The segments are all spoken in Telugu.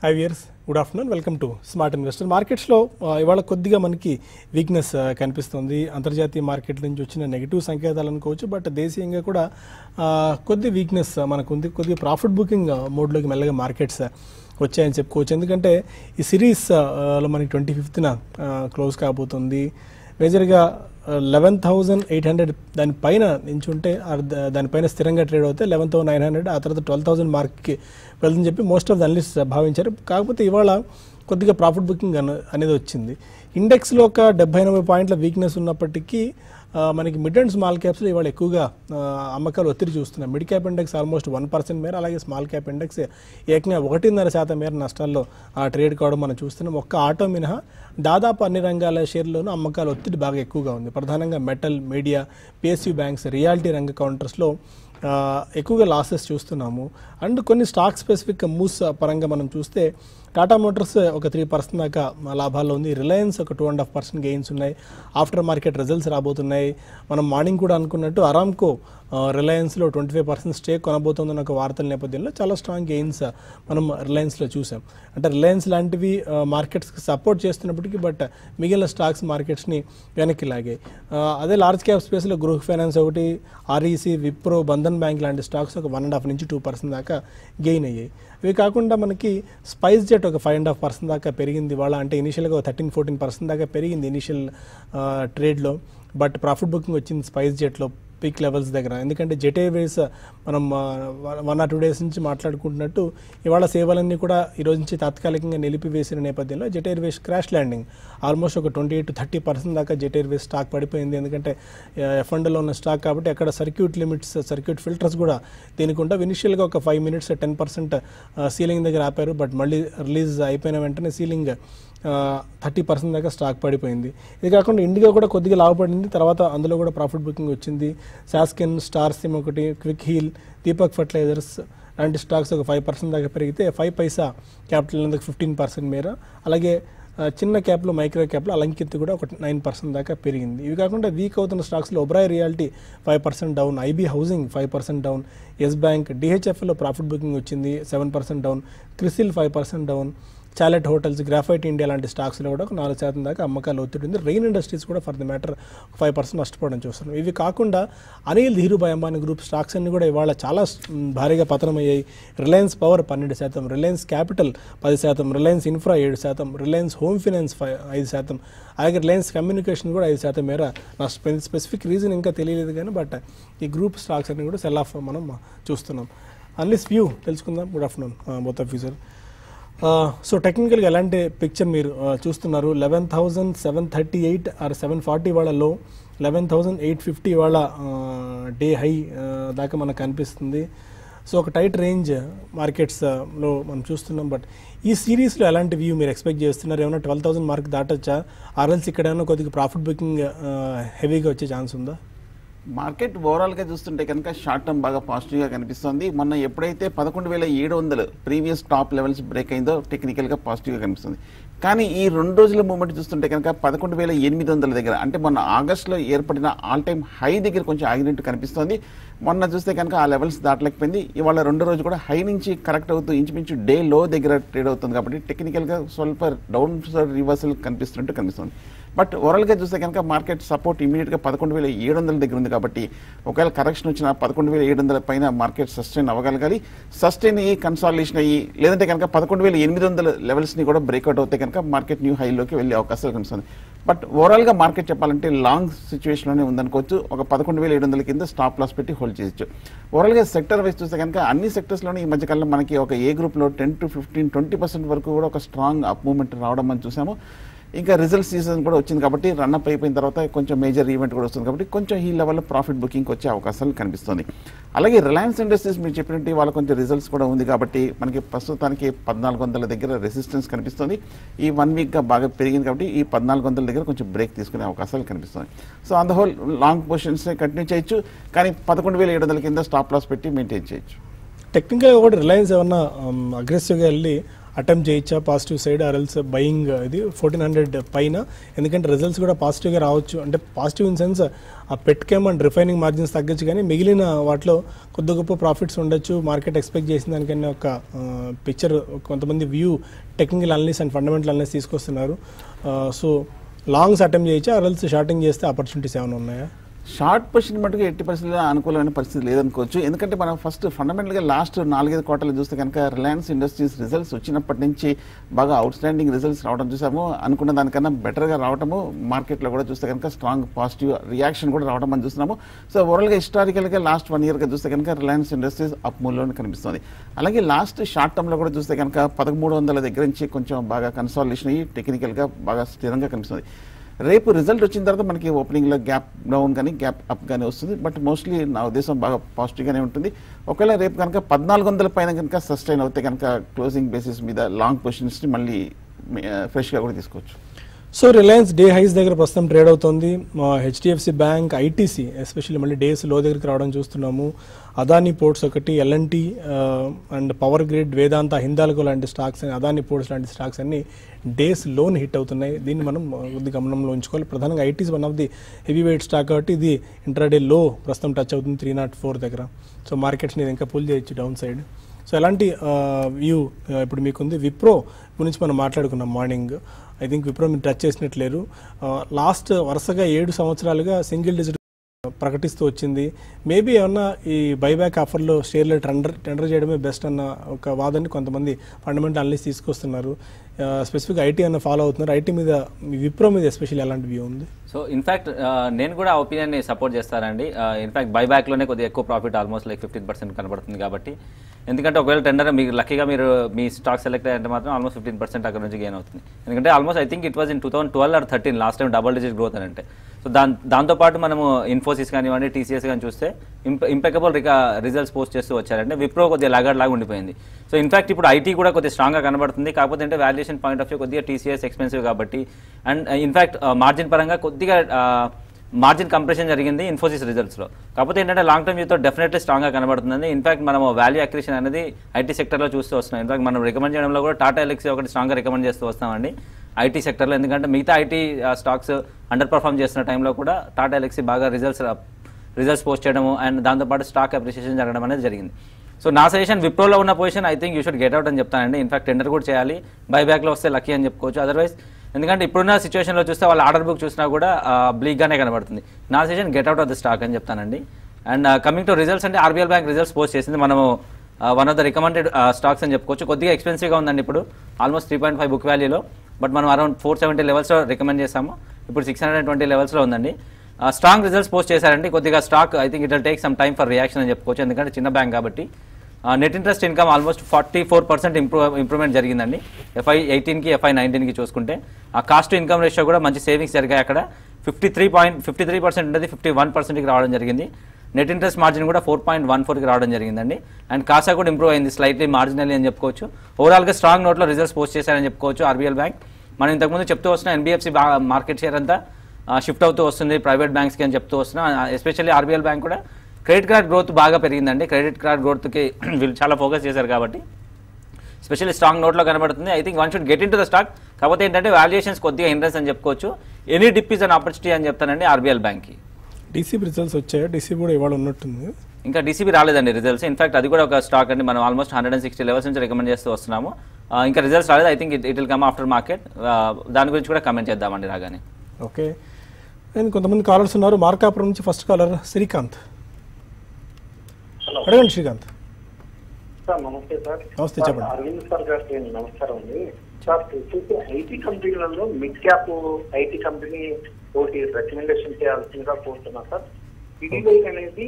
High years good afternoon welcome to smart investor మార్కెట్స్లో ఆ, ఇవాళ కొద్దిగా మనకి వీక్నెస్ ఆ, కనిపిస్తుంది అంతర్జాతీయ మార్కెట్ నుంచి వచ్చిన నెగిటివ్ సంకేతాలు అనుకోవచ్చు బట్ దేశీయంగా కూడా ఆ, కొద్ది వీక్నెస్ మనకు ఉంది కొద్దిగా ప్రాఫిట్ బుకింగ్ మోడ్లోకి మెల్లగా మార్కెట్స్ వచ్చాయని చెప్పుకోవచ్చు ఎందుకంటే ఈ సిరీస్ ఆ, లో మనకి ట్వంటీ ఫిఫ్త్న క్లోజ్ కాబోతుంది మేజర్గా లెవెన్ థౌజండ్ ఎయిట్ హండ్రెడ్ దానిపైన నించుంటే ఆ ద- దానిపైన స్థిరంగా ట్రేడ్ అవుతే లెవెన్ థౌసండ్ నైన్ హండ్రెడ్ ఆ తర్వాత ట్వెల్వ్ థౌసండ్ మార్క్కి వెళ్తుందని చెప్పి మోస్ట్ ఆఫ్ ద అనలిస్ట్ భావించారు కాకపోతే ఇవాళ కొద్దిగా ప్రాఫిట్ బుకింగ్ అన- అనేది వచ్చింది ఇండెక్స్లో ఒక డెబ్బై ఎనభై పాయింట్ల వీక్నెస్ ఉన్నప్పటికీ ఆ, మనకి మిడ్ అండ్ స్మాల్ క్యాప్స్లో ఇవాళ ఎక్కువగా ఆ, అమ్మకాలు ఒత్తిడి చూస్తున్నాం mid cap index almost one percent మేర అలాగే స్మాల్ క్యాప్ ఇండెక్స్ ఏకంగా ఒకటిన్నర శాతం మేర నష్టాల్లో ఆ ట్రేడ్ కావడం మనం చూస్తున్నాం ఒక్క ఆటో మినహా దాదాపు అన్ని రంగాల షేర్లోనూ అమ్మకాల ఒత్తిడి బాగా ఎక్కువగా ఉంది ప్రధానంగా metal media PSU banks reality రంగ కౌంటర్స్లో ఆ, ఎక్కువగా లాసెస్ చూస్తున్నాము అండ్ కొన్ని స్టాక్ స్పెసిఫిక్ మూవ్స్ పరంగా మనం చూస్తే టాటా మోటార్స్ ఒక త్రీ పర్సెంట్ దాకా లాభాల్లో ఉంది రిలయన్స్ ఒక two and half percent gains ఉన్నాయి ఆఫ్టర్ మార్కెట్ రిజల్ట్స్ రాబోతున్నాయి మనం మార్నింగ్ కూడా అనుకున్నట్టు అరామ్కో రిలయన్స్లో ట్వంటీ ఫైవ్ పర్సెంట్ స్టేక్ కొనబోతుందన్న ఒక వార్తల నేపథ్యంలో చాలా స్ట్రాంగ్ గెయిన్స్ మనం రిలయన్స్లో చూసాం అంటే రిలయన్స్ లాంటివి మార్కెట్స్కి సపోర్ట్ చేస్తున్నప్పటికీ బట్ మిగిలిన స్టాక్స్ మార్కెట్స్ని వెనక్కి లాగాయి ఆ, అదే లార్జ్ క్యాప్ స్పేస్లో గృహ ఫైనాన్స్ ఒకటి ఆర్ఈసీ విప్రో బంధన్ బ్యాంక్ లాంటి స్టాక్స్ ఒక వన్ అండ్ హాఫ్ నుంచి టూ పర్సెంట్ దాకా గెయిన్ అయ్యాయి ఇవి కాకుండా మనకి స్పైస్ జెట్ ఒక ఫైవ్ అండ్ హాఫ్ పర్సెంట్ దాకా పెరిగింది వాళ్ళ అంటే ఇనిషియల్గా థర్టీన్ ఫోర్టీన్ పర్సెంట్ దాకా పెరిగింది ఇనిషియల్ ట్రేడ్లో బట్ ప్రాఫిట్ బుకింగ్ వచ్చింది స్పైస్ జెట్లో పీక్ లెవెల్స్ దగ్గర ఎందుకంటే జెట్ ఎయిర్వేస్ మనం వన్ ఆర్ టూ డేస్ నుంచి మాట్లాడుకుంటున్నట్టు ఇవాళ సేవలన్నీ కూడా ఈ రోజు నుంచి తాత్కాలికంగా నిలిపివేసిన నేపథ్యంలో Jet Airways crash landing almost ఒక twenty eight to thirty percent దాకా జెట్ ఎయిర్వేస్ స్టాక్ పడిపోయింది ఎందుకంటే ఎఫ్ఎండ్లో ఉన్న స్టాక్ కాబట్టి అక్కడ సర్క్యూట్ లిమిట్స్ సర్క్యూట్ ఫిల్టర్స్ కూడా దీనికి ఉంటాయి ఇనిషియల్గా ఒక five minutes ten percent ceiling దగ్గర ఆపారు బట్ మళ్ళీ రిలీజ్ అయిపోయిన వెంటనే సీలింగ్ థర్టీ పర్సెంట్ దాకా స్టాక్ పడిపోయింది ఇది కాకుండా ఇండియా కూడా కొద్దిగా లాభపడింది తర్వాత అందులో కూడా ప్రాఫిట్ బుకింగ్ వచ్చింది సాస్కిన్ స్టార్ సిమ్ ఒకటి క్విక్ హీల్ దీపక్ ఫర్టిలైజర్స్ లాంటి స్టాక్స్ ఒక ఫైవ్ పర్సెంట్ దాకా పెరిగితే ఫైవ్ పైసా క్యాపిటల్ అందుకు ఫిఫ్టీన్ పర్సెంట్ మేర అలాగే ఆ, చిన్న క్యాప్లో మైక్రో క్యాప్లో అలంకిత్ కూడా ఒక నైన్ పర్సెంట్ దాకా పెరిగింది ఇవి కాకుండా వీక్ అవుతున్న స్టాక్స్లో Oberoi reality five percent down IB housing five percent down Yes bank డిహెచ్ఎఫ్లో ప్రాఫిట్ బుకింగ్ వచ్చింది seven percent down CRISIL five percent down Chalet hotels graphite India లాంటి స్టాక్స్లో కూడా ఒక నాలుగు శాతం దాకా అమ్మకాలు ఒత్తిడి ఉంది రెయిన్ ఇండస్ట్రీస్ కూడా for the matter five percent నష్టపోవడం చూస్తున్నాం ఇవి కాకుండా అనిల్ ధీరుభాయ్ అంబానీ గ్రూప్ స్టాక్స్ అన్ని కూడా ఇవాళ చాలా మ్, భారీగా పతనమయ్యాయి రిలయన్స్ పవర్ పన్నెండు శాతం రిలయన్స్ క్యాపిటల్ పది శాతం రిలయన్స్ ఇన్ఫ్రా ఏడు శాతం రిలయన్స్ హోమ్ ఫైనాన్స్ ఫైవ్ ఐదు శాతం అలాగే రిలయన్స్ కమ్యూనికేషన్ కూడా ఐదు శాతం మేర నష్టపోయింది స్పెసిఫిక్ రీజన్ ఇంకా తెలియలేదు కానీ బట్ ఈ గ్రూప్ స్టాక్స్ అన్ని కూడా సెల్ ఆఫ్ మనం చూస్తున్నాం అన్లీస్ వ్యూ తెలుసుకుందాం good afternoon both of sir so టెక్నికల్గా ఎలాంటి పిక్చర్ మీరు ఆ, చూస్తున్నారు eleven thousand seven thirty eight or seven forty వాళ్ళ లో లెవెన్ థౌజండ్ ఎయిట్ ఫిఫ్టీ వాళ్ళ డే హై దాకా మనకు కనిపిస్తుంది సో ఒక టైట్ రేంజ్ మార్కెట్స్లో మనం చూస్తున్నాం బట్ ఈ సిరీస్లో ఎలాంటి వ్యూ మీరు ఎక్స్పెక్ట్ చేస్తున్నారు ఏమైనా ట్వెల్వ్ థౌసండ్ మార్క్ దాటొచ్చా ఆర్ఎల్స్ ఇక్కడ ఏమైనా కొద్దిగా ప్రాఫిట్ బుకింగ్ హెవీగా వచ్చే ఛాన్స్ ఉందా మార్కెట్ ఓవరాల్ గా చూస్తుంటే కనుక షార్ట్ టర్మ్ బాగా పాజిటివ్ గా కనిపిస్తుంది మొన్న ఎప్పుడైతే పదకొండు వేల ఏడు వందలు ప్రీవియస్ టాప్ లెవెల్స్ బ్రేక్ అయిందో టెక్నికల్ గా పాజిటివ్ గా కనిపిస్తుంది కానీ ఈ రెండు రోజుల మూమెంట్ చూస్తుంటే కనుక పదకొండు వేల ఎనిమిది వందల దగ్గర అంటే మొన్న ఆగస్ట్ లో ఏర్పడిన ఆల్ టైమ్ హై దగ్గర కొంచెం ఆగినట్టు కనిపిస్తుంది మొన్న చూస్తే కనుక ఆ లెవెల్స్ దాటలేకపోయింది ఇవాళ రెండో రోజు కూడా హై నుంచి కరెక్ట్ అవుతూ ఇంచుమించు డే లో దగ్గర ట్రేడ్ అవుతుంది కాబట్టి టెక్నికల్ గా స్వల్ప డౌన్ రివర్సల్ కనిపిస్తున్నట్టు కనిపిస్తుంది బట్ ఓవరాల్గా చూస్తే కనుక మార్కెట్ సపోర్ట్ ఇమీడియట్గా పదకొండు వేల ఏడు వందల దగ్గర ఉంది కాబట్టి ఒకవేళ కరెక్షన్ వచ్చిన పదకొండు వేల ఏడు వందల పైన మార్కెట్ సస్టైన్ అవ్వగలగాలి సస్టైన్ అయ్యి కన్సాలిడేషన్ అయ్యి లేదంటే కనుక పదకొండు వేల ఎనిమిది వందల లెవెల్స్ని కూడా బ్రేక్అవుట్ అవుతే కనుక మార్కెట్ న్యూ హైలోకి వెళ్ళే అవకాశాలు కనిపిస్తుంది బట్ ఓవరాల్గా మార్కెట్ చెప్పాలంటే లాంగ్ సిచ్యువేషన్లోనే ఉందనుకోవచ్చు ఒక పదకొండు వేల ఏడు వందల కింద స్టాప్ లాస్ పెట్టి హోల్డ్ చేయొచ్చు ఓవరాల్గా సెక్టర్ వైజ్ చూస్తే కనుక అన్ని సెక్టర్స్లోనే ఈ మధ్యకాలంలో మనకి ఒక ఏ గ్రూప్లో ten to fifteen twenty percent వరకు కూడా ఒక స్ట్రాంగ్ అప్ మూవ్మెంట్ రావడం మనం చూసాము ఇంకా రిజల్ట్ సీజన్ కూడా వచ్చింది కాబట్టి రన్అప్ అయిపోయిన తర్వాత కొంచెం మేజర్ ఈవెంట్ కూడా వస్తుంది కాబట్టి కొంచెం ఈ లెవెల్లో ప్రాఫిట్ బుకింగ్ వచ్చే అవకాశాలు కనిపిస్తుంది అలాగే రిలయన్స్ ఇండస్ట్రీస్ మీరు చెప్పినట్టు వాళ్ళ కొంచెం రిజల్ట్స్ కూడా ఉంది కాబట్టి మనకి ప్రస్తుతానికి పద్నాలుగు వందల దగ్గర రెసిస్టెన్స్ కనిపిస్తుంది ఈ వన్ వీక్గా బాగా పెరిగింది కాబట్టి ఈ పద్నాలుగు వందల దగ్గర కొంచెం బ్రేక్ తీసుకునే అవకాశాలు కనిపిస్తుంది so on the whole long positions continue చేయొచ్చు కానీ పదకొండు వేల ఏడు వందల కింద స్టాప్ లాస్ పెట్టి మెయింటైన్ చేయొచ్చు టెక్నికల్గా కూడా రిలయన్స్ ఏమన్నా అగ్రెసివ్గా వెళ్ళి అటెంప్ట్ చేయొచ్చా పాజిటివ్ సైడ్ ఆర్ఎల్స్ బయింగ్ ఇది ఫోర్టీన్ హండ్రెడ్ పైన ఎందుకంటే రిజల్ట్స్ కూడా పాజిటివ్గా రావచ్చు అంటే పాజిటివ్ ఇన్ సెన్స్ ఆ పెట్కెమ్ అండ్ రిఫైనింగ్ మార్జిన్స్ తగ్గచ్చు కానీ మిగిలిన వాటిలో కొద్ది గొప్ప ప్రాఫిట్స్ ఉండొచ్చు మార్కెట్ ఎక్స్పెక్ట్ చేసిన దానికన్నా ఒక పిక్చర్ కొంతమంది view technical analyst and fundamental analyst తీసుకొస్తున్నారు సో లాంగ్స్ అటెంప్ట్ చేయొచ్చా ఆర్ఎల్స్ షార్టింగ్ చేస్తే ఆపర్చునిటీస్ ఏమైనా ఉన్నాయా షార్ట్ పొజిషన్ మటుకు ఎట్టి పరిస్థితుల్లో అనుకూలమైన పరిస్థితి లేదనుకోవచ్చు ఎందుకంటే మనం ఫస్ట్ ఫండమెంటల్గా లాస్ట్ నాలుగైదు క్వార్టర్లు చూస్తే కనుక రిలయన్స్ ఇండస్ట్రీస్ రిజల్ట్స్ వచ్చినప్పటి నుంచి బాగా అవుట్ స్టాండింగ్ రిజల్ట్స్ రావడం చూసాము అనుకున్న దానికన్నా బెటర్గా రావడము మార్కెట్లో కూడా చూస్తే కనుక స్ట్రాంగ్ పాజిటివ్ రియాక్షన్ కూడా రావడం మనం చూస్తున్నాము సో ఓవరాల్గా హిస్టారికల్గా లాస్ట్ వన్ ఇయర్గా చూస్తే కనుక రిలయన్స్ ఇండస్ట్రీస్ అప్ మూల్లోనే కనిపిస్తుంది అలాగే లాస్ట్ షార్ట్ టర్మ్లో కూడా చూస్తే కనుక పదమూడు వందల దగ్గర నుంచి కొంచెం బాగా కన్సాలిడేషన్ అయ్యి టెక్నికల్గా బాగా స్థిరంగా కనిపిస్తుంది రేపు రిజల్ట్ వచ్చిన తర్వాత మనకి ఓపెనింగ్లో గ్యాప్ డౌన్ కానీ గ్యాప్ అప్ కానీ వస్తుంది బట్ మోస్ట్లీ నా ఉద్దేశం బాగా పాజిటివ్గానే ఉంటుంది ఒకవేళ రేపు కనుక పద్నాలుగు వందల పైన కనుక సస్టైన్ అవుతే కనుక క్లోజింగ్ బేసిస్ మీద లాంగ్ పొజిషన్స్ని మళ్ళీ ఫ్రెష్గా కూడా తీసుకోవచ్చు సో రిలయన్స్ డే హైస్ దగ్గర ప్రస్తుతం ట్రేడ్ అవుతుంది మా హెచ్డిఎఫ్సి బ్యాంక్ ఐటీసీ ఎస్పెషల్లీ మళ్ళీ డేస్ లో దగ్గరికి రావడం చూస్తున్నాము అదానీ పోర్ట్స్ ఒకటి L N T and Power Grid Vedanta Hindalco లాంటి స్టాక్స్ అదానీ పోర్ట్స్ లాంటి స్టాక్స్ అన్ని డేస్ లోన్ హిట్ అవుతున్నాయి దీన్ని మనం కొద్ది గమనంలో ఉంచుకోవాలి ప్రధానంగా ITs one of the heavy weight stock కాబట్టి ఇది ఇంట్రాడే లో ప్రస్తుతం టచ్ అవుతుంది త్రీ నాట్ ఫోర్ దగ్గర సో మార్కెట్స్ని ఇంకా పుల్ చేయొచ్చు డౌన్ సైడ్ సో ఎలాంటి వ్యూ ఇప్పుడు మీకుంది విప్రో గురించి మనం మాట్లాడుకున్నాం మార్నింగ్ ఐ థింక్ విప్రో మీరు టచ్ చేసినట్లేరు లాస్ట్ వరుసగా ఏడు సంవత్సరాలుగా సింగిల్ డిజిట్ ప్రకటిస్తూ వచ్చింది మేబీ ఏమన్నా ఈ బైబ్యాక్ ఆఫర్లో షేర్లు టెండర్ టెండర్ చేయడమే బెస్ట్ అన్న ఒక వాదాన్ని కొంతమంది ఫండమెంటల్ అనలిస్ట్ తీసుకొస్తున్నారు స్పెసిఫిక్ ఐటీ అన్న ఫాలో అవుతున్నారు ఐటీ మీద మీ విప్రో మీద ఎస్పెషల్లీ ఎలాంటి వ్యూ ఉంది సో ఇన్ఫాక్ట్ నేను కూడా ఒపీనియన్ని సపోర్ట్ చేస్తానండి ఇన్ఫాక్ట్ బైబ్యాక్లోనే కొద్దిగా ఎక్కువ profit almost like fifteen percent కనబడుతుంది కాబట్టి ఎందుకంటే ఒకవేళ టెండర్ మీకు లక్కీగా మీరు మీ స్టాక్ సెలెక్ట్ అయ్యంటే మాత్రం ఆల్మోస్ట్ ఫిఫ్టీన్ పర్సెంట్ అక్కడ నుంచి గెయిన్ అవుతుంది ఎందుకంటే almost I think it was in two thousand twelve or thirteen last time double digit growth అని అంటే సో దాని దాంతోపాటు మనము ఇన్ఫోసిస్ కానివ్వండి టీసీఎస్ కానీ చూస్తే ఇంప ఇంపెకబుల్ రికా రిజల్ట్స్ పోస్ట్ చేస్తూ వచ్చారంటే విప్రో కొద్దిగా లాగడ్ లాగా ఉండిపోయింది సో ఇన్ఫాక్ట్ ఇప్పుడు ఐటీ కూడా కొద్దిగా స్ట్రాంగ్గా కనబడుతుంది కాకపోతే అంటే వాల్యుయేషన్ పాయింట్ ఆఫ్ వ్యూ కొద్దిగా టీసీఎస్ ఎక్స్పెన్సివ్ కాబట్టి అండ్ ఇన్ఫాక్ట్ మార్జిన్ పరంగా కొద్దిగా మార్జిన్ కంప్రెషన్ జరిగింది ఇన్ఫోసిస్ రిజల్ట్స్లో కాకపోతే ఏంటంటే లాంగ్ టర్మ్ యూతో డెఫినెట్లీ స్ట్రాంగ్గా కనబడుతుంది ఇన్ఫాక్ట్ మనం వాల్యూ అక్రిషన్ అనేది ఐటీ సెక్టర్లో చూస్తూ వస్తున్నాం ఇన్ఫాక్ట్ మనం రికమెండ్ చేయడంలో కూడా టాటా ఎలక్సీ ఒకటి స్ట్రాంగ్గా రికమెండ్ చేస్తూ వస్తామండి ఐటీ సెక్టర్లో ఎందుకంటే మిగతా ఐటీ స్టాక్స్ అండర్ పర్ఫామ్ చేస్తున్న టైంలో కూడా టాటా ఎలక్సీ బాగా రిజల్ట్స్ రిజల్ట్స్ పోస్ట్ చేయడము అండ్ దాంతోపాటు స్టాక్ అప్రిషియేషన్ జరగడం అనేది జరిగింది సో నా సజెషన్ విప్రోలో ఉన్న position I think you should get out అని చెప్తానండి ఇన్ఫాక్ట్ టెండర్ కూడా చేయాలి బైబ్యాక్లో వస్తే లక్కీ అని చెప్పుకోవచ్చు అదర్వైజ్ ఎందుకంటే ఇప్పుడున్న సిచ్యువేషన్లో చూస్తే వాళ్ళ ఆర్డర్ బుక్ చూసినా కూడా బ్లీక్గానే కనబడుతుంది నా suggestion get out of the stock అని చెప్తానండి అండ్ కమింగ్ టు రిజల్ట్స్ అంటే ఆర్బీఎల్ బ్యాంక్ రిజల్ట్స్ పోస్ట్ చేసింది మనము one of the recommended stocks అని చెప్పుకోవచ్చు కొద్దిగా ఎక్స్పెన్సివ్గా ఉందండి ఇప్పుడు almost three point five book వాల్యూలో బట్ మనం అరౌండ్ ఫోర్ సెవెంటీ లెవెల్స్లో రికమెండ్ చేసాము ఇప్పుడు సిక్స్ హండ్రెడ్ ట్వంటీ లెవెల్స్లో ఉందండి స్ట్రాంగ్ రిజల్ట్స్ పోస్ట్ చేశారండి కొద్దిగా stock I think it will take some time for reaction అని చెప్పుకోవచ్చు ఎందుకంటే చిన్న బ్యాంక్ కాబట్టి net interest income almost forty four percent improve improvement జరిగిందండి ఎఫ్ఐ ఎయిటీన్కి ఎఫ్ఐ నైన్టీన్కి చూసుకుంటే ఆ కాస్ట్ ఇన్కమ్ రేషియో కూడా మంచి సేవింగ్స్ జరిగాయి అక్కడ fifty three point fifty three percent ఉండేది ఫిఫ్టీ వన్ పర్సెంట్కి రావడం జరిగింది నెట్ ఇంట్రెస్ట్ మార్జిన్ కూడా ఫోర్ పాయింట్ వన్ ఫోర్కి రావడం జరిగిందండి అండ్ కాసా కూడా ఇంప్రూవ్ అయింది స్లైట్లీ మార్జినల్లీ అని చెప్పుకోవచ్చు ఓవరాల్గా స్ట్రాంగ్ నోట్లో రిజల్ట్స్ పోస్ట్ చేశారని చెప్పుకోవచ్చు ఆర్బీఎల్ బ్యాంక్ మనం ఇంతకుముందు చెప్తూ వస్తున్న ఎన్బిఎఫ్సి మార్కెట్ షేర్ అంతా షిఫ్ట్ అవుతూ వస్తుంది ప్రైవేట్ బ్యాంక్స్కి అని చెప్తూ వస్తున్నాం ఎస్పెషల్లీ ఆర్బీఎల్ బ్యాంక్ కూడా క్రెడిట్ కార్డ్ గ్రోత్ బాగా పెరిగిందండి క్రెడిట్ కార్డ్ గ్రోత్కి వీళ్ళు చాలా ఫోకస్ చేశారు కాబట్టి స్పెషల్లీ స్ట్రాంగ్ నోట్లో కనబడుతుంది I think one should get into the stock కాకపోతే ఏంటంటే వాల్యుయేషన్స్ కొద్దిగా హిండ్రెన్స్ అని చెప్పుకోవచ్చు any dip is an opportunity అని చెప్తానండి ఆర్బీఎల్ బ్యాంక్కి డీసీబీ రిజల్ట్స్ వచ్చాయా డీసీ కూడా ఇవాళ ఉన్నట్టుంది ఇంకా డీసీబీ రాలేదండి రిజల్ట్స్ ఇన్ఫాక్ట్ అది కూడా ఒక స్టాక్ అండి మనం almost hundred and sixty levels నుంచి రికమెండ్ చేస్తూ వస్తున్నాము ఆ, ఇంకా రిజల్ట్స్ రాలేదు I think it it will come after market దాని గురించి కూడా కమెంట్ చేద్దామండి రాగానే ఓకే నేను కొంతమంది కాలర్స్ ఉన్నారు మార్కాపురం నుంచి ఫస్ట్ కాలర్ శ్రీకాంత్ హలో అడగండి శ్రీకాంత్ సార్ నమస్తే సార్ నమస్తే, సార్, చెప్పండి. అరవింద్ సార్ గారికి నమస్కారం అండి సార్ చూస్తే ఐటీ కంపెనీలలో మిడ్ క్యాప్ ఐటీ కంపెనీ ఒకటి రికమెండేషన్ చేయాల్సిందిగా కోరుతున్నా సార్ పిడిలైట్ అనేది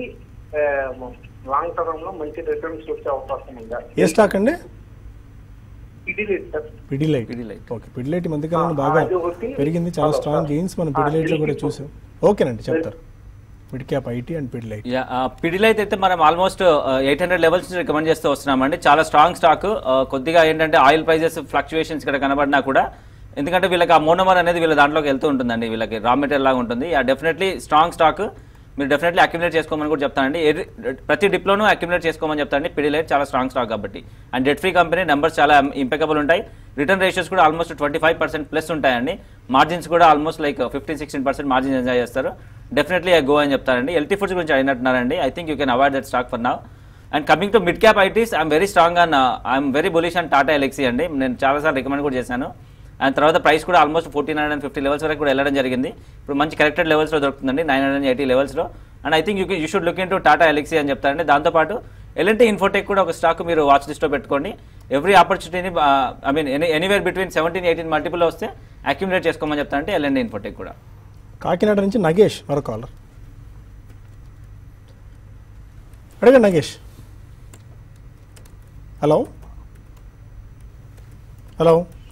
లాంగ్ టర్మ్ లో మంచి రిటర్న్స్ వచ్చే అవకాశం ఉందా ఏ స్టాక్ అండి పిడిలైట్ సార్ పిడిలైట్ పిడిలైట్. ఓకే పిడిలైట్ ఈ మధ్యకాలంలో ఆ, బాగా అది ఒకటి. పెరిగింది చాలా హలో, స్ట్రాంగ్ సార్. గెయిన్స్ మనం ఆ, పిడిలైట్లో కూడా పిడిలైట్ చూసాం ఓకేనండి చెప్తారు mid cap IT and Pidilite yeah Pidilite అయితే మనం ఆల్మోస్ట్ ఎయిట్ హండ్రెడ్ లెవెల్స్ నుంచి రికమెండ్ చేస్తూ వస్తున్నామండి చాలా స్ట్రాంగ్ స్టాక్ కొద్దిగా ఏంటంటే ఆయిల్ ప్రైజెస్ ఫ్లక్చుయేషన్స్ ఇక్కడ కనబడినా కూడా ఎందుకంటే వీళ్ళకి ఆ మోనోమర్ అనేది వీళ్ళ దాంట్లోకి వెళ్తూ ఉంటుందండి వీళ్ళకి రా మెటీరియల్ లాగా ఉంటుంది డెఫినెట్లీ స్ట్రాంగ్ స్టాక్ మీరు డెఫినెట్లీ అక్యుమిలేట్ చేసుకోమని కూడా చెప్తానండి ఎర్రి- ప్రతి డిప్లోనూ అక్యుమిలేట్ చేసుకోమని చెప్తానండి పిడిలైట్ చాలా స్ట్రాంగ్ స్టాక్ కాబట్టి and debt free company numbers చాలా ఇంపెకబుల్ ఉంటాయి రిటర్న్ రేషియోస్ కూడా almost twenty five percent plus ఉంటాయండి మార్జిన్స్ కూడా almost like fifteen sixteen percent margins enjoy చేస్తారు డెఫినెట్లీ గో అని చెప్తారండి ఎల్టీ ఫుడ్స్ గురించి అడిగినట్టున్నారండి I think you can avoid that stock for now and coming to mid cap ITs I'm very strong and I'm very bullish and Tata Elxsi అండి నేను చాలాసార్లు రికమెండ్ కూడా చేశాను అండ్ తర్వాత ప్రైస్ కూడా almost fourteen hundred and fifty levels వరకు కూడా వెళ్ళడం జరిగింది ఇప్పుడు మంచి కరెక్టెడ్ లెవెల్స్లో దొరుకుతుందండి నైన్ హండ్రెడ్ అండ్ ఎయిటీ లెవెల్స్లో and I think you you should look into Tata Elxsi అని చెప్తారండి దాంతోపాటు ఎల్ఎన్టీ ఇన్ఫోటెక్ కూడా ఒక స్టాక్ మీరు వాచ్ లిస్ట్లో పెట్టుకోండి ఎవ్రీ ఆపర్చునిటీని I mean any anywhere between seventeen eighteen మల్టిపుల్లో వస్తే అక్యుమిలేట్ చేసుకోమని చెప్తానంటే ఎల్ఎన్టీ ఇన్ఫోటెక్ కూడా కాకినాడ నుంచి నగేష్ మరో కాలర్ అడగండి Nagesh hello hello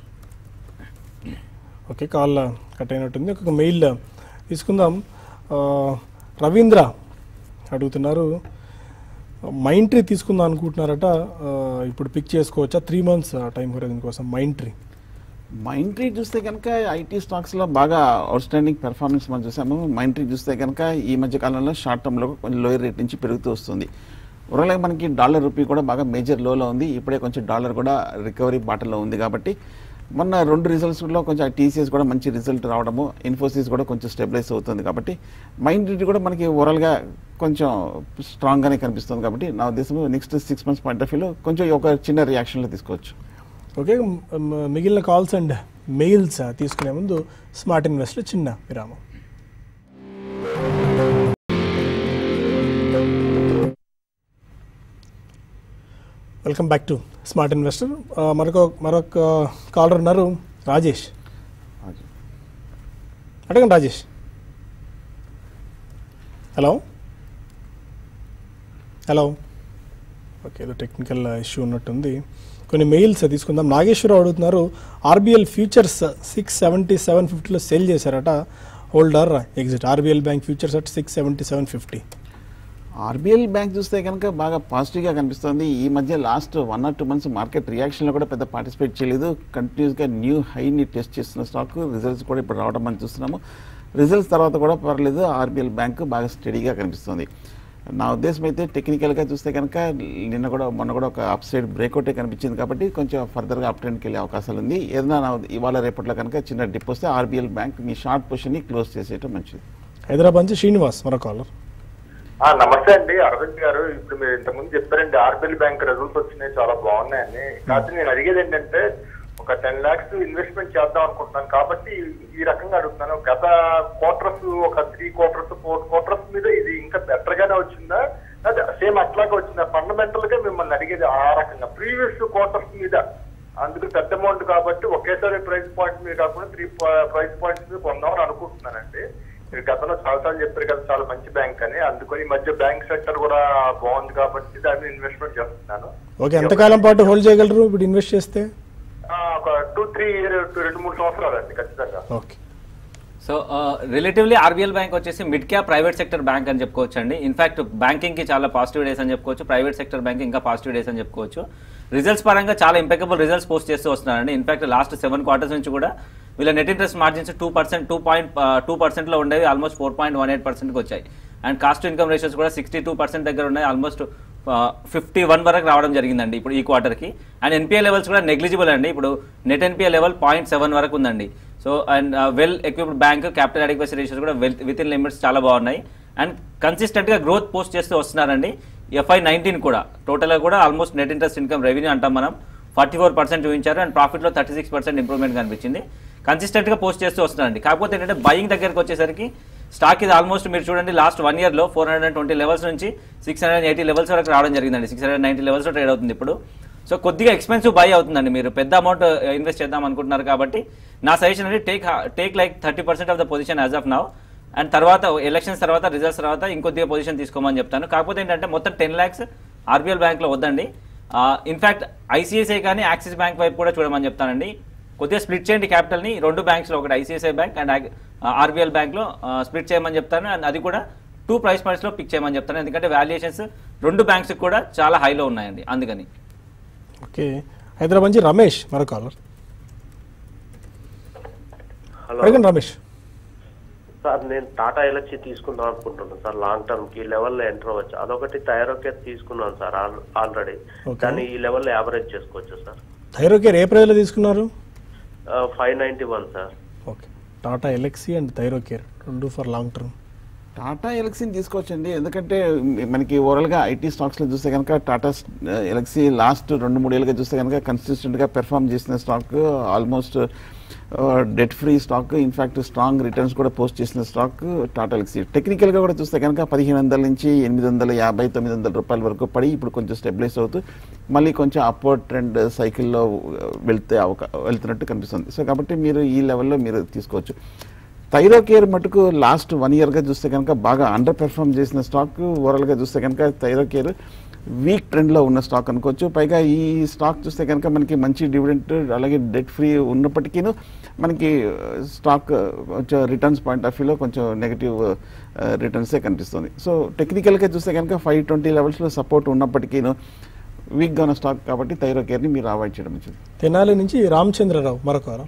okay call cut అయినట్టుంది ఒక మెయిల్ తీసుకుందాం ఆ, రవీంద్ర అడుగుతున్నారు మైండ్ ట్రీ తీసుకుందాం అనుకుంటున్నారట ఆ, ఇప్పుడు పిక్ చేసుకోవచ్చా త్రీ మంత్స్ టైం హోరైజన్ కోసం మైండ్ ట్రీ మైండ్ ట్రీ చూస్తే కనుక ఐటీ స్టాక్స్లో బాగా అవుట్ స్టాండింగ్ పెర్ఫార్మెన్స్ మనం చూసాము మైండ్ ట్రీ చూస్తే కనుక ఈ మధ్య కాలంలో షార్ట్ టర్మ్లో కొంచెం లోయర్ రేట్ నుంచి పెరుగుతూ వస్తుంది ఓవరాల్గా మనకి డాలర్ రూపీ కూడా బాగా మేజర్ లోలో ఉంది ఇప్పుడే కొంచెం డాలర్ కూడా రికవరీ బాటలో ఉంది కాబట్టి మొన్న రెండు రిజల్ట్స్లో కొంచెం టీసీఎస్ కూడా మంచి రిజల్ట్ రావడము ఇన్ఫోసిస్ కూడా కొంచెం స్టెబిలైజ్ అవుతుంది కాబట్టి మైండ్ ట్రీ కూడా మనకి ఓవరాల్గా కొంచెం స్ట్రాంగ్గానే కనిపిస్తుంది కాబట్టి నా ఉద్దేశం next six months point of వ్యూలో కొంచెం ఒక చిన్న రియాక్షన్లో తీసుకోవచ్చు ఓకే మ్, మ్, మిగిలిన కాల్స్ అండ్ మెయిల్స్ తీసుకునే ముందు స్మార్ట్ ఇన్వెస్ట్లో చిన్న విరామం welcome back to smart investor ఆ, మరొక మరొక కాలర్ ఉన్నారు రాజేష్ అడగండి రాజేష్ హలో హలో ఓకే ఏదో టెక్నికల్ ఇష్యూ ఉన్నట్టుంది కొన్ని మెయిల్స్ తీసుకుందాం నాగేశ్వరరావు అడుగుతున్నారు RBL futures six seventy seven ఫిఫ్టీలో సెల్ చేశారట holder exit RBL bank futures at six seventy seven fifty RBL bank చూస్తే కనుక బాగా పాజిటివ్గా కనిపిస్తుంది ఈ మధ్య last one or two months market రియాక్షన్లో కూడా పెద్ద పార్టిసిపేట్ చేయలేదు కంటిన్యూస్గా న్యూ హైని టెస్ట్ చేస్తున్న స్టాక్ రిజల్ట్స్ కూడా ఇప్పుడు రావడం మనం చూస్తున్నాము రిజల్ట్స్ తర్వాత కూడా పర్లేదు ఆర్బీఎల్ బ్యాంక్ బాగా స్టడీగా కనిపిస్తుంది నా ఉద్దేశం అయితే టెక్నికల్గా చూస్తే కనుక నిన్న కూడా మొన్న కూడా ఒక అప్ సైడ్ బ్రేక్అవుటే కనిపించింది కాబట్టి కొంచెం ఫర్దర్గా అప్ ట్రెండ్కి వెళ్ళే అవకాశాలు ఉంది ఏదైనా నా ఇవాళ రేపట్లో కనుక చిన్న డిప్ వస్తే ఆర్బీఎల్ బ్యాంక్ మీ షార్ట్ పొజిషన్ని క్లోజ్ చేసేయటం మంచిది హైదరాబాద్ నుంచి శ్రీనివాస్ మరో కాలర్ ఆ, నమస్తే అండి అరవింద్ గారు ఇప్పుడు మీరు ఇంతకుముందు చెప్పారండి ఆర్బిఎల్ బ్యాంక్ రిజల్ట్స్ వచ్చినాయి చాలా బాగున్నాయని కాకపోతే నేను అడిగేది ఏంటంటే ఒక టెన్ లాక్స్ ఇన్వెస్ట్మెంట్ చేద్దాం అనుకుంటున్నాను కాబట్టి ఈ రకంగా అడుగుతున్నాను గత క్వార్టర్స్ ఒక త్రీ క్వార్టర్స్ ఫోర్ క్వార్టర్స్ మీద ఇది ఇంకా బెటర్ గానే వచ్చిందా అదే సేమ్ అట్లాగే వచ్చిందా ఫండమెంటల్ గా మిమ్మల్ని అడిగేది ఆ రకంగా ప్రీవియస్ క్వార్టర్స్ మీద అందుకు పెద్ద అమౌంట్ కాబట్టి ఒకేసారి ప్రైస్ పాయింట్ మీద కాకుండా త్రీ ప్రైస్ పాయింట్స్ మీద కొందామని అనుకుంటున్నానండి మీరు గతంలో చాలాసార్లు చెప్పారు కదా చాలా మంచి బ్యాంక్ అని అందుకని ఈ మధ్య బ్యాంక్ సెక్టర్ కూడా బాగుంది కాబట్టి దాని మీద ఇన్వెస్ట్మెంట్ చేస్తున్నాను ఓకే ఎంతకాలం పాటు హోల్డ్ చేయగలరు ఇప్పుడు ఇన్వెస్ట్ చేస్తే ఆ, ఒక టూ త్రీ ఇయర్ రెండు మూడు సంవత్సరాలు అండి ఖచ్చితంగా okay so relatively RBL bank వచ్చేసి mid cap private sector bank అని చెప్పుకోవచ్చు అండి ఇన్ఫాక్ట్ బ్యాంకింగ్ కి చాలా పాజిటివ్ డేస్ అని చెప్పుకోవచ్చు ప్రైవేట్ సెక్టర్ బ్యాంక్ ఇంకా పాజిటివ్ డేస్ అని చెప్పుకోవచ్చు రిజల్ట్స్ పరంగా చాలా ఇంపెకబుల్ రిజల్ట్స్ పోస్ట్ చేస్తూ వస్తున్నారండి ఇన్ఫాక్ట్ లాస్ట్ సెవెన్ క్వార్టర్స్ నుంచి కూడా వీళ్ళ net interest margins two percent two point two పర్సెంట్లో ఉండేవి almost four point one eight పర్సెంట్కి వచ్చాయి అండ్ కాస్ట్ ఇన్కమ్ రేషియోస్ కూడా సిక్స్టీ టూ పర్సెంట్ దగ్గర ఉన్నాయి ఆల్మోస్ట్ ఫిఫ్టీ వన్ వరకు రావడం జరిగిందండి ఇప్పుడు ఈ క్వార్టర్కి అండ్ ఎన్పిఏ లెవెల్స్ కూడా నెగ్లిజిబుల్ అండి ఇప్పుడు net NPA level point seven వరకు ఉందండి so and well equipped bank capital adequacy ratios కూడా వెల్ విత్ ఇన్ లిమిట్స్ చాలా బాగున్నాయి అండ్ కన్సిస్టెంట్గా గ్రోత్ పోస్ట్ చేస్తూ వస్తున్నారండి ఎఫ్ఐ నైన్టీన్ కూడా టోటల్గా కూడా almost net interest income revenue అంటాం మనం ఫార్టీ ఫోర్ పర్సెంట్ చూపించారు అండ్ ప్రాఫిట్లో థర్టీ సిక్స్ పర్సెంట్ ఇంప్రూవ్మెంట్ కనిపించింది కన్సిస్టెంట్గా పోస్ట్ చేస్తూ వస్తున్నారండి కాకపోతే ఏంటంటే బయింగ్ దగ్గరకు వచ్చేసరికి స్టాక్ ఇది ఆల్మోస్ట్ మీరు చూడండి లాస్ట్ వన్ ఇయర్లో ఫోర్ హండ్రెడ్ ట్వంటీ లెవెల్స్ నుంచి సిక్స్ హండ్రెడ్ ఎయిటీ లెవెల్స్ వరకు రావడం జరిగిందండి సిక్స్ హండ్రెడ్ నైంటీ లెవెల్స్లో ట్రేడ్ అవుతుంది ఇప్పుడు సో కొద్దిగా ఎక్స్పెన్సివ్ బై అవుతుందండి మీరు పెద్ద అమౌంట్ ఇన్వెస్ట్ చేద్దాం అనుకుంటున్నారు కాబట్టి నా సజెషన్ అంటే take take like thirty percent of the position as of now and తర్వాత ఎలక్షన్స్ తర్వాత రిజల్ట్స్ తర్వాత ఇంకొద్దిగా పొజిషన్ తీసుకోమని చెప్తాను కాకపోతే ఏంటంటే మొత్తం టెన్ ల్యాక్స్ ఆర్బీఎల్ బ్యాంక్లో వద్దండి ఇన్ఫాక్ట్ ఐసిఐసిఐ కానీ యాక్సిస్ బ్యాంక్ వైపు కూడా చూడమని చెప్తానండి కొద్దిగా స్ప్లిట్ చేయండి క్యాపిటల్ని రెండు బ్యాంక్స్లో ఒకటి ఐసిఐసిఐ బ్యాంక్ అండ్ ఆర్బీఎల్ బ్యాంక్లో స్ప్లిట్ చేయమని చెప్తాను అండ్ అది కూడా టూ ప్రైస్ పాయింట్స్లో పిక్ చేయమని చెప్తాను ఎందుకంటే వాల్యుయేషన్స్ రెండు బ్యాంక్స్ కూడా చాలా హైలో ఉన్నాయండి అందుకని ఓకే హైదరాబాద్ నుంచి రమేష్ మరో కాలర్ హలో అడగండి రమేష్ సార్ నేను టాటా ఎలక్సీ తీసుకుందాం అనుకుంటున్నాను సార్ లాంగ్ టర్మ్ కి లెవెల్ లో ఎంటర్ అవ్వచ్చు అదొకటి థైరోకేర్ తీసుకున్నాను సార్ ఆల్రెడీ Okay. దాన్ని ఈ లెవెల్ లో యావరేజ్ చేసుకోవచ్చు సార్ థైరోకేర్ ఏ ప్రైజ్లో తీసుకున్నారు five ninety one sir okay Tata Elxsi and Thyrocare రెండు ఫర్ లాంగ్ టర్మ్ టాటా ఎలక్సీని తీసుకోవచ్చండి ఎందుకంటే మనకి ఓవరాల్గా ఐటీ స్టాక్స్లో చూస్తే కనుక టాటా ఎలక్సీ లాస్ట్ రెండు మూడేళ్ళుగా చూస్తే కనుక కన్సిస్టెంట్గా పెర్ఫామ్ చేసిన stock almost debt free stock in fact strong returns కూడా పోస్ట్ చేసిన స్టాక్ టాటా ఎలక్సీ టెక్నికల్గా కూడా చూస్తే కనుక పదిహేను వందల నుంచి ఎనిమిది వందల యాభై తొమ్మిది వందల రూపాయల వరకు పడి ఇప్పుడు కొంచెం స్టెబిలైజ్ అవుతూ మళ్ళీ కొంచెం అప్వర్డ్ ట్రెండ్ సైకిల్లో వెళ్తే అవకా వెళ్తున్నట్టు కనిపిస్తుంది సో కాబట్టి మీరు ఈ లెవెల్లో మీరు తీసుకోవచ్చు థైరోకేర్ మటుకు లాస్ట్ వన్ ఇయర్గా చూస్తే కనుక బాగా అండర్ పెర్ఫామ్ చేసిన స్టాక్ ఓవరాల్గా చూస్తే కనుక థైరోకేర్ వీక్ ట్రెండ్లో ఉన్న స్టాక్ అనుకోవచ్చు పైగా ఈ స్టాక్ చూస్తే కనుక మనకి మంచి డివిడెంట్ అలాగే డెట్ ఫ్రీ ఉన్నప్పటికీను మనకి స్టాక్ కొంచెం రిటర్న్స్ పాయింట్ ఆఫ్ వ్యూలో కొంచెం నెగిటివ్ రిటర్న్సే కనిపిస్తుంది సో టెక్నికల్గా చూస్తే కనుక ఫైవ్ ట్వంటీ లెవెల్స్లో సపోర్ట్ ఉన్నప్పటికీను వీక్గా ఉన్న స్టాక్ కాబట్టి థైరోకేర్ని మీరు అవాయిడ్ చేయడం మంచిది తెనాలి నుంచి రామచంద్రరావు మరొక వారం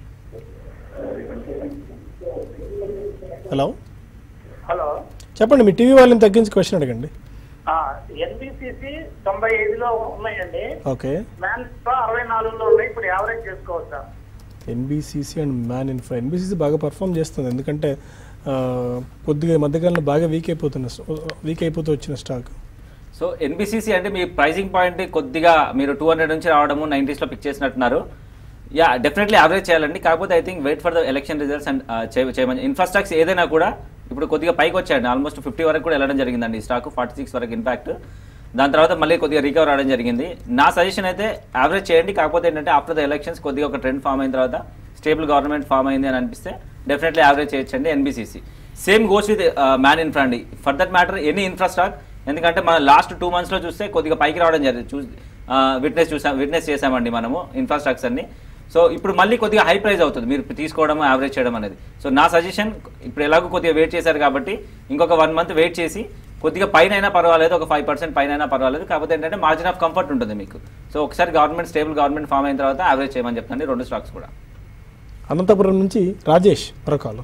హలో హలో చెప్పండి మీ టీవీ వాళ్ళని తగ్గించి క్వశ్చన్ అడగండి ఎన్బిసిసి తొంభై ఐదులో ఉన్నాయండి ఓకే మ్యాన్స్ అరవై నాలుగులో ఉన్నాయి ఇప్పుడు యావరేజ్ చేసుకోవచ్చా NBCC and Man infra NBCC బాగా పర్ఫామ్ చేస్తుంది ఎందుకంటే ఆ, కొద్దిగా ఈ మధ్యకాలంలో బాగా వీక్ అయిపోతున్న వీక్ అయిపోతూ వచ్చిన స్టాక్ సో ఎన్బిసిసి అంటే మీ ప్రైసింగ్ పాయింట్ కొద్దిగా మీరు టూ హండ్రెడ్ నుంచి రావడము నైంటీస్లో పిక్ చేసినట్టున్నారు యా డెఫినెట్లీ యావరేజ్ చేయాలండి కాకపోతే I think wait for the election results and చేయమని ఇన్ఫ్రాస్ట్రక్స్ ఏదైనా కూడా ఇప్పుడు కొద్దిగా పైకి వచ్చాయండి ఆల్మోస్ట్ ఫిఫ్టీ వరకు కూడా వెళ్ళడం జరిగిందండి ఈ స్టాక్ ఫార్టీ సిక్స్ వరకు ఇంపాక్ట్ దాని తర్వాత మళ్ళీ కొద్దిగా రికవర్ అవడం జరిగింది నా సజెషన్ అయితే యావరేజ్ చేయండి కాకపోతే ఏంటంటే ఆఫ్టర్ ద ఎలక్షన్స్ కొద్దిగా ఒక ట్రెండ్ ఫామ్ అయిన తర్వాత స్టేబుల్ గవర్నమెంట్ ఫామ్ అయింది అని అనిపిస్తే డెఫినెట్లీ యావరేజ్ చేయొచ్చండి NBCC same goes with Man infra అండి for that matter any infra stock ఎందుకంటే మన లాస్ట్ టూ మంత్స్లో చూస్తే కొద్దిగా పైకి రావడం జరిగింది చూ విట్నెస్ చూసాం విట్నెస్ చేసామండి మనము ఇన్ఫ్రాస్ట్రక్చర్ అన్ని సో ఇప్పుడు మళ్ళీ కొద్దిగా హై ప్రైస్ అవుతుంది మీరు తీసుకోవడం యావరేజ్ చేయడం అనేది సో నా సజెషన్ ఇప్పుడు ఎలాగో కొద్దిగా వెయిట్ చేశారు కాబట్టి ఇంకొక వన్ మంత్ వెయిట్ చేసి కొద్దిగా పైన అయినా పర్వాలేదు ఒక ఫైవ్ పర్సెంట్ పైన అయినా పర్వాలేదు కాకపోతే ఏంటంటే మార్జిన్ ఆఫ్ కంఫర్ట్ ఉంటుంది మీకు సో ఒకసారి గవర్నమెంట్ స్టేబుల్ గవర్నమెంట్ ఫామ్ అయిన తర్వాత యావరేజ్ చేయమని చెప్తాను రెండు స్టాక్స్ కూడా అనంతపురం నుంచి రాజేష్ మరొక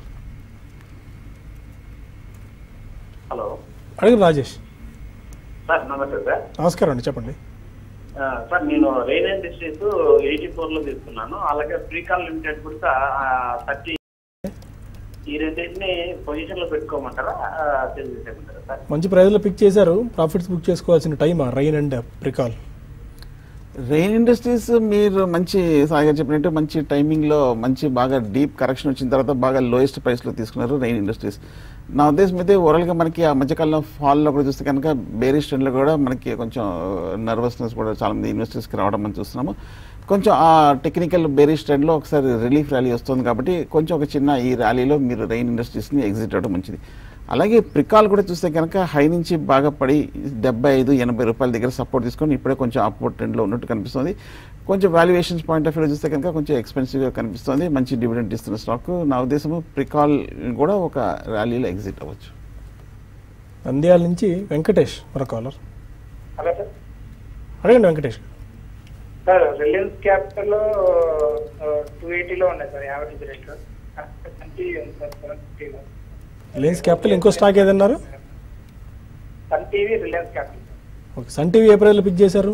హలో అడుగు రాజేష్ సార్ నమస్తే సార్ నమస్కారం అండి చెప్పండి ఆ, సార్ నేను రెయిన్ ఇండస్ట్రీస్ ఎయిటీ ఫోర్ లో తీసుకున్నాను అలాగే ఫ్రీకాల్ లిమిటెడ్ కూడా థర్టీ ఈ రెండింటిని పొజిషన్ లో పెట్టుకోమంటారా తెలియజేయమంటారా సార్ మంచి ప్రైజ్లో పిక్ చేశారు ప్రాఫిట్స్ బుక్ చేసుకోవాల్సిన టైమా రైన్ అండ్ ప్రికాల్ రెయిన్ ఇండస్ట్రీస్ మీరు మంచి సాయిగా చెప్పినట్టు మంచి టైమింగ్లో మంచి బాగా డీప్ కరెక్షన్ వచ్చిన తర్వాత బాగా లోయెస్ట్ ప్రైస్లో తీసుకున్నారు రెయిన్ ఇండస్ట్రీస్ నా ఉద్దేశం అయితే ఓవరాల్గా మనకి ఆ మధ్యకాలంలో ఫాల్లో కూడా చూస్తే కనుక బేరిష్ ట్రెండ్లో కూడా మనకి కొంచెం నర్వస్నెస్ కూడా చాలా మంది ఇన్వెస్టర్స్కి రావడం మనం చూస్తున్నాము కొంచెం ఆ టెక్నికల్ బేరిష్ ట్రెండ్లో ఒకసారి రిలీఫ్ ర్యాలీ వస్తుంది కాబట్టి కొంచెం ఒక చిన్న ఈ ర్యాలీలో మీరు రెయిన్ ఇండస్ట్రీస్ని ఎగ్జిట్ అవ్వడం మంచిది అలాగే ప్రికాల్ కూడా చూస్తే కనుక హై నుంచి బాగా పడి డెబ్బై ఐదు ఎనభై రూపాయల దగ్గర సపోర్ట్ తీసుకొని ఇప్పుడే కొంచెం అప్వర్డ్ ట్రెండ్లో ఉన్నట్టు కనిపిస్తుంది కొంచెం వాల్యుయేషన్స్ పాయింట్ ఆఫ్ వ్యూ చూస్తే కనుక కొంచెం ఎక్స్పెన్సివ్గా కనిపిస్తుంది మంచి డివిడెంట్ ఇస్తున్న స్టాక్ నా ఉద్దేశము ప్రికాల్ కూడా ఒక ర్యాలీలో ఎగ్జిట్ అవ్వచ్చు నంద్యాల నుంచి వెంకటేష్ మరో కాలర్ హలో సార్ అడగండి Venkatesh sir Reliance capital two ఎయిటీలో ఉన్నాయి సార్ యావరేజ్ రేట్ ట్వంటీ ఉంది సార్ సెవెన్ ఫిఫ్టీలో రిలయన్స్ క్యాపిటల్ ఇంకో స్టాక్ ఏదన్నారు Sun TV Reliance capital okay Sun TV ఏ ప్రైజ్లో పిక్ చేశారు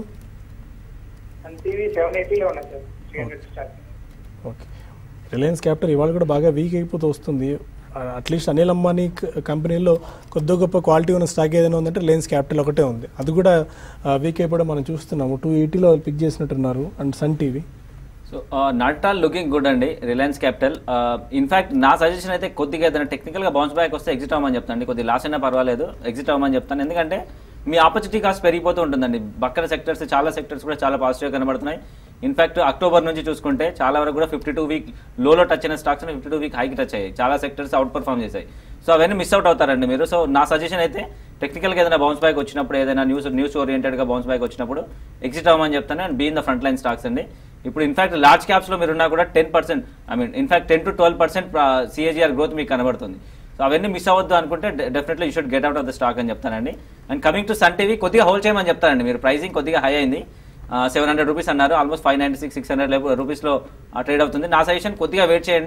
సన్ టీవీ సెవెన్ ఎయిటీలో ఉన్నాయి sir three hundred stock okay Reliance capital ఇవాళ కూడా బాగా వీక్ అయిపోతూ వస్తుంది అట్లీస్ట్ అనిల్ అంబానీ క- కంపెనీలో కొద్ది గొప్ప క్వాలిటీ ఉన్న స్టాక్ ఏదైనా ఉందంటే రిలయన్స్ క్యాపిటల్ ఒకటే ఉంది అది కూడా వీక్ అయిపోవడం మనం చూస్తున్నాము టూ ఎయిటీలో పిక్ చేసినట్టున్నారు and Sun TV so not all looking good అండి రిలయన్స్ క్యాపిటల్ ఇన్ఫాక్ట్ నా సజెషన్ అయితే కొద్దిగా ఏదైనా టెక్నికల్గా బౌన్స్ బ్యాక్ వస్తే ఎగ్జిట్ అవ్వమని చెప్తాను కొద్దిగా లాస్ అయినా పర్వాలేదు ఎగ్జిట్ అవ్వమని చెప్తాను ఎందుకంటే మీ ఆపర్చునిటీ కాస్ట్ పెరిగిపోతూ ఉంటుందండి పక్కన సెక్టర్స్ చాలా సెక్టర్స్ కూడా చాలా పాజిటివ్గా కనబడుతున్నాయి ఇన్ఫాక్ట్ అక్టోబర్ నుంచి చూసుకుంటే చాలా వరకు కూడా ఫిఫ్టీ టూ వీక్ లోలో టచ్ అయిన స్టాక్స్ ఫిఫ్టీ టూ వీక్ హైకి టచ్ అయ్యాయి చాలా సెక్టర్స్ అవుట్ పర్ఫామ్ చేశాయి సో అవన్నీ మిస్ అవుట్ అవుతారండి మీరు సో నా సజెషన్ అయితే టెక్నికల్గా ఏదైనా బౌన్స్ బ్యాక్ వచ్చినప్పుడు ఏదైనా న్యూస్ న్యూస్ ఓరియంటెడ్గా బౌన్స్ బ్యాక్ వచ్చినప్పుడు ఎగ్జిట్ అవ్వమని చెప్తాను and be in the front line stocks అండి ఇప్పుడు ఇన్ఫాక్ట్ లార్జ్ క్యాప్స్లో మీరు ఉన్నా కూడా ten percent I mean in fact ten to twelve percent CAGR growth మీకు కనబడుతుంది సో అవన్నీ మిస్ అవ్వద్దు అనుకుంటే definitely you should get out of the stock అని చెప్తానండి and coming to Sun TV కొద్దిగా హోల్డ్ చేయమని చెప్తానండి మీరు ప్రైసింగ్ కొద్దిగా హై అయింది సెవెన్ హండ్రెడ్ రూపీస్ అన్నారు almost five ninety six six hundred రూపీస్లో ట్రేడ్ అవుతుంది నా సజెషన్ కొద్దిగా వెయిట్ చేయండి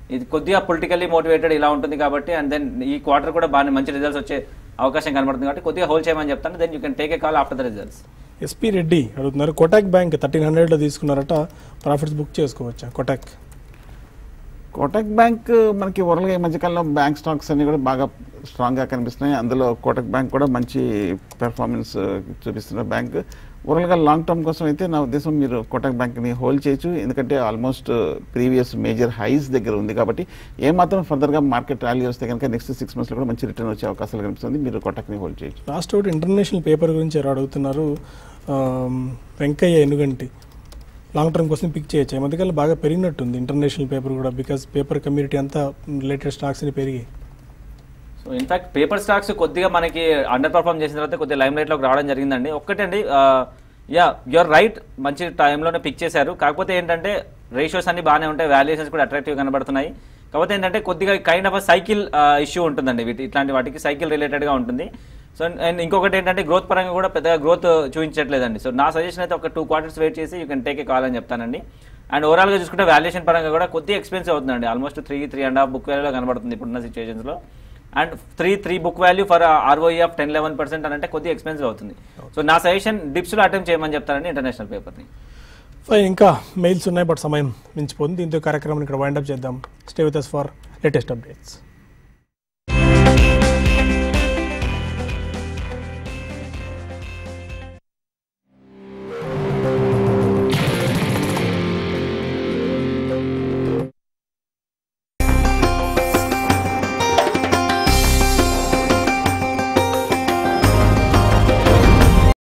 ఇది కొద్దిగా పొలిటికల్లీ మోటివేటెడ్ ఇలా ఉంటుంది కాబట్టి అండ్ దెన్ ఈ క్వార్టర్ కూడా బాగా మంచి రిజల్ట్స్ వచ్చే అవకాశం కనబడుతుంది కాబట్టి కొద్దిగా హోల్డ్ చేయమని చెప్తాను then you can take a call after the results SP Reddy అడుగుతున్నారు కోటాక్ బ్యాంక్ థర్టీన్ హండ్రెడ్లో తీసుకున్నారట ప్రాఫిట్స్ బుక్ చేసుకోవచ్చా కోటాక్ కోటక్ బ్యాంక్ మనకి ఓవరాల్గా ఈ మధ్యకాలంలో బ్యాంక్ స్టాక్స్ అన్ని కూడా బాగా స్ట్రాంగ్గా కనిపిస్తున్నాయి అందులో కోటక్ బ్యాంక్ కూడా మంచి పెర్ఫార్మెన్స్ చూపిస్తున్న బ్యాంక్ ఓవరాల్గా లాంగ్ టర్మ్ కోసం అయితే నా ఉద్దేశం మీరు కోటక్ బ్యాంక్ని హోల్డ్ చేయొచ్చు ఎందుకంటే ఆల్మోస్ట్ ప్రీవియస్ మేజర్ హైస్ దగ్గర ఉంది కాబట్టి ఏమాత్రం ఫర్దర్గా మార్కెట్ ర్యాలీ వస్తే కనుక నెక్స్ట్ సిక్స్ మంత్స్లో కూడా మంచి రిటర్న్ వచ్చే అవకాశాలు కనిపిస్తుంది మీరు కోటక్ని హోల్డ్ చేయొచ్చు లాస్ట్ ఒకటి ఇంటర్నేషనల్ పేపర్ గురించి ఎవరు అడుగుతున్నారు um, Venkaiah Enuganti long term కోసం పిక్ చేయొచ్చు ఈ మధ్యకాలం బాగా పెరిగినట్టుంది ఇంటర్నేషనల్ పేపర్ కూడా బికాస్ పేపర్ కమ్యూనిటీ అంతా రిలేటెడ్ స్టాక్స్ అని పెరిగాయి సో ఇన్ఫాక్ట్ పేపర్ స్టాక్స్ కొద్దిగా మనకి అండర్ పర్ఫామ్ చేసిన తర్వాత కొద్దిగా లైమ్ లైట్లోకి రావడం జరిగిందండి ఒక్కటండి యా యువర్ రైట్ మంచి టైంలోనే పిక్ చేశారు కాకపోతే ఏంటంటే రేషియోస్ అన్ని బాగానే ఉంటాయి వాల్యుయేషన్స్ కూడా అట్రాక్టివ్ కనబడుతున్నాయి కాకపోతే ఏంటంటే కొద్దిగా కైండ్ ఆఫ్ సైకిల్ ఇష్యూ ఉంటుందండి వీటి ఇట్లాంటి వాటికి సైకిల్ రిలేటెడ్గా ఉంటుంది సో అండ్ ఇంకొకటి ఏంటంటే గ్రోత్ పరంగా కూడా పెద్దగా గ్రోత్ చూపించట్లేదండి సో నా సజెషన్ అయితే ఒక టూ క్వార్టర్స్ వెయిట్ చేసి you can take a call అని చెప్తానండి అండ్ ఓవరాల్గా చూసుకుంటే వాల్యుయేషన్ పరంగా కూడా కొద్దిగా ఎక్స్పెన్సివ్ అవుతుందండి almost three three and half book వాల్యూలో కనబడుతుంది ఇప్పుడున్న సిచ్యువేషన్స్లో and three three book value for ROE of ten eleven percent అని అంటే కొద్దిగా ఎక్స్పెన్సివ్ అవుతుంది సో నా సజెషన్ డిప్స్లో అటెంప్ట్ చేయమని చెప్తానండి ఇంటర్నేషనల్ పేపర్ని ఫైన్ ఇంకా మెయిల్స్ ఉన్నాయి బట్ సమయం మించిపోతుంది దీంతో ఈ కార్యక్రమం ఇక్కడ వైండప్ చేద్దాం stay with us for latest updates